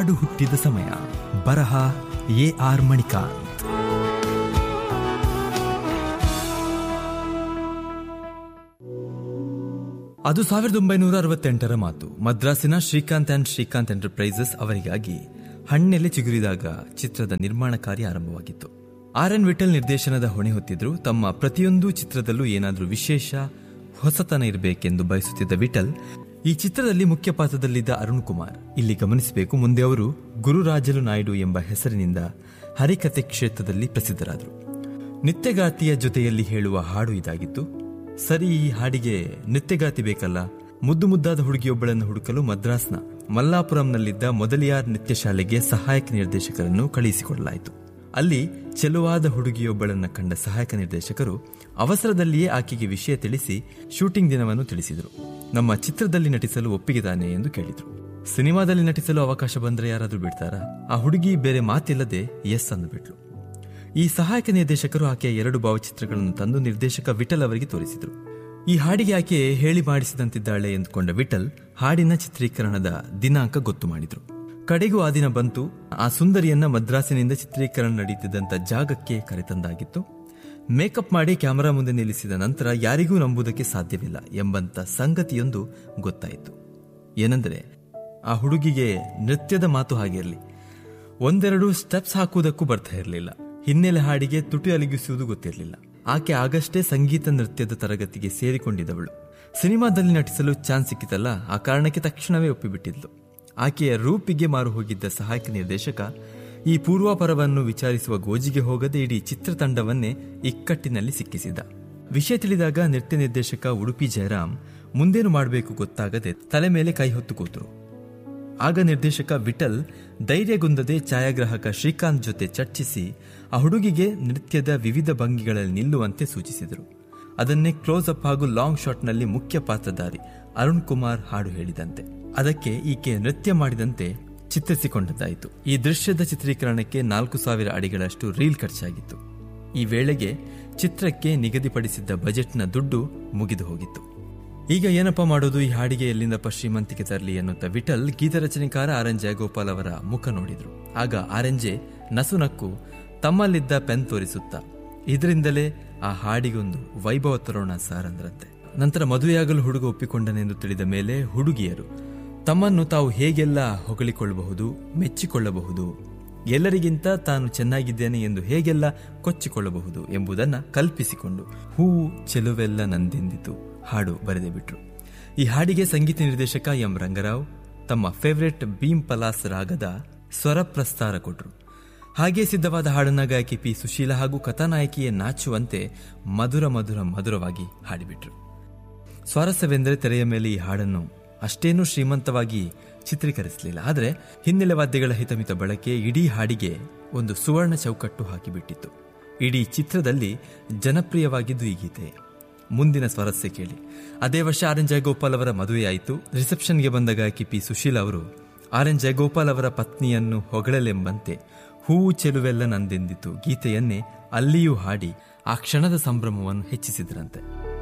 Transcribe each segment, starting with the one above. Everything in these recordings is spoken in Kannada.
ಹಾಡು ಹುಟ್ಟಿದ ಸಮಯ ಬರಹ ಎ ಆರ್ ಮಣಿಕಾಂತ್ ಅದು ಸಾವಿರದ ಒಂಬೈನೂರ ಅರವತ್ತೆಂಟರ ಮಾತು ಮದ್ರಾಸಿನ ಶ್ರೀಕಾಂತ್ ಅಂಡ್ ಶ್ರೀಕಾಂತ್ ಎಂಟರ್ಪ್ರೈಸಸ್ ಅವರಿಗಾಗಿ ಹಣ್ಣೆಲೆ ಚಿಗುರಿದಾಗ ಚಿತ್ರದ ನಿರ್ಮಾಣ ಕಾರ್ಯ ಆರಂಭವಾಗಿತ್ತು ಆರ್ ಎನ್ ವಿಠಲ್ ನಿರ್ದೇಶನದ ಹೊಣೆ ಹೊತ್ತಿದ್ರು ತಮ್ಮ ಪ್ರತಿಯೊಂದು ಚಿತ್ರದಲ್ಲೂ ಏನಾದರೂ ವಿಶೇಷ ಹೊಸತನ ಇರಬೇಕೆಂದು ಬಯಸುತ್ತಿದ್ದ ವಿಠಲ್ ಈ ಚಿತ್ರದಲ್ಲಿ ಮುಖ್ಯ ಪಾತ್ರದಲ್ಲಿದ್ದ ಅರುಣ್ ಕುಮಾರ್ ಇಲ್ಲಿ ಗಮನಿಸಬೇಕು ಮುಂದೆ ಅವರು ಗುರುರಾಜಲು ನಾಯ್ಡು ಎಂಬ ಹೆಸರಿನಿಂದ ಹರಿಕತೆ ಕ್ಷೇತ್ರದಲ್ಲಿ ಪ್ರಸಿದ್ಧರಾದರು ನಿತ್ಯಗಾತಿಯ ಜೊತೆಯಲ್ಲಿ ಹೇಳುವ ಹಾಡು ಇದಾಗಿತ್ತು ಸರಿ ಈ ಹಾಡಿಗೆ ನೃತ್ಯಗಾತಿ ಬೇಕಲ್ಲ ಮುದ್ದು ಮುದ್ದಾದ ಹುಡುಗಿಯೊಬ್ಬಳನ್ನು ಹುಡುಕಲು ಮದ್ರಾಸ್ನ ಮಲ್ಲಾಪುರಂನಲ್ಲಿದ್ದ ಮೊದಲಿಯಾರ್ ನೃತ್ಯ ಶಾಲೆಗೆ ಸಹಾಯಕ ನಿರ್ದೇಶಕರನ್ನು ಕಳುಹಿಸಿಕೊಡಲಾಯಿತು ಅಲ್ಲಿ ಚೆಲುವಾದ ಹುಡುಗಿಯೊಬ್ಬಳನ್ನ ಕಂಡ ಸಹಾಯಕ ನಿರ್ದೇಶಕರು ಅವಸರದಲ್ಲಿಯೇ ಆಕೆಗೆ ವಿಷಯ ತಿಳಿಸಿ ಶೂಟಿಂಗ್ ದಿನವನ್ನು ತಿಳಿಸಿದರು ನಮ್ಮ ಚಿತ್ರದಲ್ಲಿ ನಟಿಸಲು ಒಪ್ಪಿಗೆ ತಾನೆ ಎಂದು ಕೇಳಿದ್ರು ಸಿನಿಮಾದಲ್ಲಿ ನಟಿಸಲು ಅವಕಾಶ ಬಂದ್ರೆ ಯಾರಾದ್ರೂ ಬಿಡ್ತಾರಾ ಆ ಹುಡುಗಿ ಬೇರೆ ಮಾತಿಲ್ಲದೆ ಎಸ್ ಅಂದುಬಿಟ್ಲು ಈ ಸಹಾಯಕ ನಿರ್ದೇಶಕರು ಆಕೆಯ ಎರಡು ಭಾವಚಿತ್ರಗಳನ್ನು ತಂದು ನಿರ್ದೇಶಕ ವಿಠಲ್ ಅವರಿಗೆ ತೋರಿಸಿದರು ಈ ಹಾಡಿಗೆ ಆಕೆ ಹೇಳಿ ಮಾಡಿಸಿದಂತಿದ್ದಾಳೆ ಎಂದುಕೊಂಡ ವಿಠಲ್ ಹಾಡಿನ ಚಿತ್ರೀಕರಣದ ದಿನಾಂಕ ಗೊತ್ತು ಮಾಡಿದ್ರು ಕಡೆಗೂ ಆ ದಿನ ಬಂತು ಆ ಸುಂದರಿಯನ್ನ ಮದ್ರಾಸಿನಿಂದ ಚಿತ್ರೀಕರಣ ನಡೀತಿದ್ದಂತ ಜಾಗಕ್ಕೆ ಕರೆತಂದಾಗಿತ್ತು ಮೇಕಪ್ ಮಾಡಿ ಕ್ಯಾಮರಾ ಮುಂದೆ ನಿಲ್ಲಿಸಿದ ನಂತರ ಯಾರಿಗೂ ನಂಬುವುದಕ್ಕೆ ಸಾಧ್ಯವಿಲ್ಲ ಎಂಬಂತ ಸಂಗತಿಯೊಂದು ಗೊತ್ತಾಯಿತು ಏನೆಂದರೆ ಆ ಹುಡುಗಿಗೆ ನೃತ್ಯದ ಮಾತು ಹಾಗಿರಲಿ ಒಂದೆರಡು ಸ್ಟೆಪ್ಸ್ ಹಾಕುವುದಕ್ಕೂ ಬರ್ತಾ ಇರಲಿಲ್ಲ ಹಿನ್ನೆಲೆ ಹಾಡಿಗೆ ತುಟಿ ಅಲಗಿಸುವುದು ಗೊತ್ತಿರಲಿಲ್ಲ ಆಕೆ ಆಗಷ್ಟೇ ಸಂಗೀತ ನೃತ್ಯದ ತರಗತಿಗೆ ಸೇರಿಕೊಂಡಿದ್ದವಳು ಸಿನಿಮಾದಲ್ಲಿ ನಟಿಸಲು ಚಾನ್ಸ್ ಸಿಕ್ಕಿತಲ್ಲ ಆ ಕಾರಣಕ್ಕೆ ತಕ್ಷಣವೇ ಒಪ್ಪಿಬಿಟ್ಟಿದ್ಲು ಆಕೆಯ ರೂಪಿಗೆ ಮಾರು ಹೋಗಿದ್ದ ಸಹಾಯಕ ನಿರ್ದೇಶಕ ಈ ಪೂರ್ವಾಪರವನ್ನು ವಿಚಾರಿಸುವ ಗೋಜಿಗೆ ಹೋಗದೆ ಇಡೀ ಚಿತ್ರತಂಡವನ್ನೇ ಇಕ್ಕಟ್ಟಿನಲ್ಲಿ ಸಿಕ್ಕಿಸಿದ ವಿಷಯ ತಿಳಿದಾಗ ನೃತ್ಯ ನಿರ್ದೇಶಕ ಉಡುಪಿ ಜಯರಾಮ್ ಮುಂದೇನು ಮಾಡಬೇಕು ಗೊತ್ತಾಗದೆ ತಲೆ ಮೇಲೆ ಕೈ ಹೊತ್ತು ಕೂತರು ಆಗ ನಿರ್ದೇಶಕ ವಿಠಲ್ ಧೈರ್ಯಗುಂದದೆ ಛಾಯಾಗ್ರಾಹಕ ಶ್ರೀಕಾಂತ್ ಜೊತೆ ಚರ್ಚಿಸಿ ಆ ಹುಡುಗಿಗೆ ನೃತ್ಯದ ವಿವಿಧ ಭಂಗಿಗಳಲ್ಲಿ ನಿಲ್ಲುವಂತೆ ಸೂಚಿಸಿದರು ಅದನ್ನೇ ಕ್ಲೋಸ್ ಅಪ್ ಹಾಗೂ ಲಾಂಗ್ ಶಾಟ್ನಲ್ಲಿ ಮುಖ್ಯ ಪಾತ್ರಧಾರಿ ಅರುಣ್ ಕುಮಾರ್ ಹಾಡು ಹೇಳಿದಂತೆ ಅದಕ್ಕೆ ಈಕೆ ನೃತ್ಯ ಮಾಡಿದಂತೆ ಚಿತ್ರಿಸಿಕೊಂಡದ್ದಾಯಿತು ಈ ದೃಶ್ಯದ ಚಿತ್ರೀಕರಣಕ್ಕೆ ನಾಲ್ಕು ಸಾವಿರ ಅಡಿಗಳಷ್ಟು ರೀಲ್ ಖರ್ಚಾಗಿತ್ತು ಈ ವೇಳೆಗೆ ಚಿತ್ರಕ್ಕೆ ನಿಗದಿಪಡಿಸಿದ್ದ ಬಜೆಟ್ನ ದುಡ್ಡು ಮುಗಿದು ಹೋಗಿತ್ತು ಈಗ ಏನಪ್ಪ ಮಾಡೋದು ಈ ಹಾಡಿಗೆ ಎಲ್ಲಿಂದಪ್ಪ ಶ್ರೀಮಂತಿಕೆ ತರಲಿ ಎನ್ನುತ್ತಾ ವಿಠಲ್ ಗೀತರಚನೆಕಾರ ಆರ್ ಎನ್ ಜಯಗೋಪಾಲ್ ಅವರ ಮುಖ ನೋಡಿದ್ರು ಆಗ ಆರ್ ಎನ್ ಜೆ ನಸುನಕ್ಕು ತಮ್ಮಲ್ಲಿದ್ದ ಪೆನ್ ತೋರಿಸುತ್ತಾ ಇದರಿಂದಲೇ ಆ ಹಾಡಿಗೊಂದು ವೈಭವ ತರೋಣ ಸಾರ್ ಅಂದ್ರಂತೆ ನಂತರ ಮದುವೆಯಾಗಲು ಹುಡುಗ ಒಪ್ಪಿಕೊಂಡನೆಂದು ತಿಳಿದ ಮೇಲೆ ಹುಡುಗಿಯರು ತಮ್ಮನ್ನು ತಾವು ಹೇಗೆಲ್ಲ ಹೊಗಳಿಕೊಳ್ಳಬಹುದು ಮೆಚ್ಚಿಕೊಳ್ಳಬಹುದು ಎಲ್ಲರಿಗಿಂತ ತಾನು ಚೆನ್ನಾಗಿದ್ದೇನೆ ಎಂದು ಹೇಗೆಲ್ಲ ಕೊಚ್ಚಿಕೊಳ್ಳಬಹುದು ಎಂಬುದನ್ನು ಕಲ್ಪಿಸಿಕೊಂಡು ಹೂವು ಚೆಲುವೆಲ್ಲ ನಂದೆಂದಿತು ಹಾಡು ಬರೆದೇ ಬಿಟ್ರು ಈ ಹಾಡಿಗೆ ಸಂಗೀತ ನಿರ್ದೇಶಕ ಎಂ ರಂಗರಾವ್ ತಮ್ಮ ಫೇವರೆಟ್ ಭೀಮ್ ಪಲಾಸ್ ರಾಗದ ಸ್ವರ ಪ್ರಸ್ತಾರ ಕೊಟ್ರು ಹಾಗೆ ಸಿದ್ಧವಾದ ಹಾಡನ್ನ ಗಾಯಕಿ ಪಿ ಸುಶೀಲಾ ಹಾಗೂ ಕಥಾನಾಯಕಿಯೇ ನಾಚುವಂತೆ ಮಧುರ ಮಧುರ ಮಧುರವಾಗಿ ಹಾಡಿಬಿಟ್ರು ಸ್ವಾರಸ್ಯವೆಂದರೆ ತೆರೆಯ ಮೇಲೆ ಈ ಹಾಡನ್ನು ಅಷ್ಟೇನೂ ಶ್ರೀಮಂತವಾಗಿ ಚಿತ್ರೀಕರಿಸಲಿಲ್ಲ ಆದರೆ ಹಿನ್ನೆಲೆ ವಾದ್ಯಗಳ ಹಿತಮಿತ ಬಳಕೆ ಇಡೀ ಹಾಡಿಗೆ ಒಂದು ಸುವರ್ಣ ಚೌಕಟ್ಟು ಹಾಕಿಬಿಟ್ಟಿತ್ತು ಇಡೀ ಚಿತ್ರದಲ್ಲಿ ಜನಪ್ರಿಯವಾಗಿದ್ದು ಈ ಗೀತೆ ಮುಂದಿನ ಸ್ವಾರಸ್ಯ ಕೇಳಿ ಅದೇ ವರ್ಷ ಆರ್ ಎನ್ ಜಯಗೋಪಾಲ್ ಅವರ ಮದುವೆಯಾಯಿತು ರಿಸೆಪ್ಷನ್ಗೆ ಬಂದ ಗಾಯಕಿ ಪಿ ಸುಶೀಲ್ ಅವರು ಆರ್ ಎನ್ ಜಯಗೋಪಾಲ್ ಅವರ ಪತ್ನಿಯನ್ನು ಹೊಗಳಲೆಂಬಂತೆ ಹೂವು ಚೆಲುವೆಲ್ಲ ನಂದೆಂದಿತು ಗೀತೆಯನ್ನೇ ಅಲ್ಲಿಯೂ ಹಾಡಿ ಆ ಕ್ಷಣದ ಸಂಭ್ರಮವನ್ನು ಹೆಚ್ಚಿಸಿದ್ರಂತೆ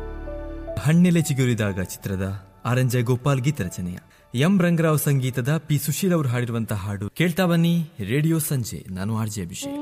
ಹಣ್ಣೆಲೆ ಚಿಗುರಿದಾಗ ಚಿತ್ರದ ಆರ್ ಎನ್ ಜಯಗೋಪಾಲ್ ಗೀತರಚನೆಯ ಎಂ ರಂಗರಾವ್ ಸಂಗೀತದ ಪಿ ಸುಶೀಲ್ ಅವರು ಹಾಡಿರುವಂತಹ ಹಾಡು ಕೇಳ್ತಾ ಬನ್ನಿ ರೇಡಿಯೋ ಸಂಜೆ ನಾನು ಆರ್ ಜೆ ಅಭಿಷೇಕ್